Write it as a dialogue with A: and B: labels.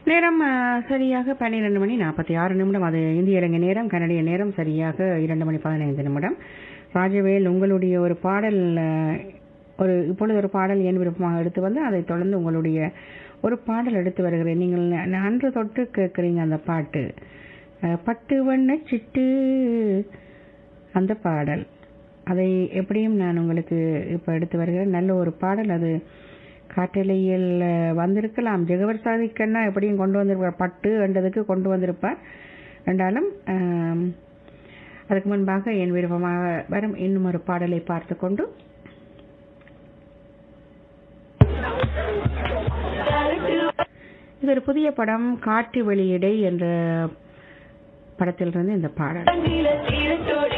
A: நேரம் ஆ, சரியாக பன்னிரண்டு மணி நாற்பத்தி ஆறு நிமிடம் அது இந்திய இலங்கை நேரம் கனடிய நேரம் சரியாக இரண்டு மணி பதினைந்து நிமிடம் ராஜவேல் உங்களுடைய ஒரு பாடல் ஆ, ஒரு இப்பொழுது ஒரு பாடல் என் விருப்பமாக எடுத்து வந்து அதை தொடர்ந்து உங்களுடைய ஒரு பாடல் எடுத்து வருகிறேன் நீங்கள் ந- அன்று தொட்டு கேட்குறீங்க அந்த பாட்டு ஆ, பட்டு வண்ண சிட்டு அந்த பாடல் அதை எப்படியும் நான் உங்களுக்கு இப்போ எடுத்து வருகிறேன் நல்ல ஒரு பாடல் அது காற்றலையில் அஹ், வந்திருக்கலாம் ஜெகவர் சாதிக்கன்னா எப்படியும் கொண்டு வந்திருப்பார் பட்டு என்றதுக்கு கொண்டு வந்திருப்பார் என்றாலும் ஆம், அதுக்கு முன்பாக என் விருப்பமாக வரும் இன்னும் ஒரு பாடலை பார்த்து கொண்டு இது ஒரு புதிய படம் காட்டு வெளியிடை என்ற படத்திலிருந்து இந்த பாடல்
B: நீல தீரத்தோடு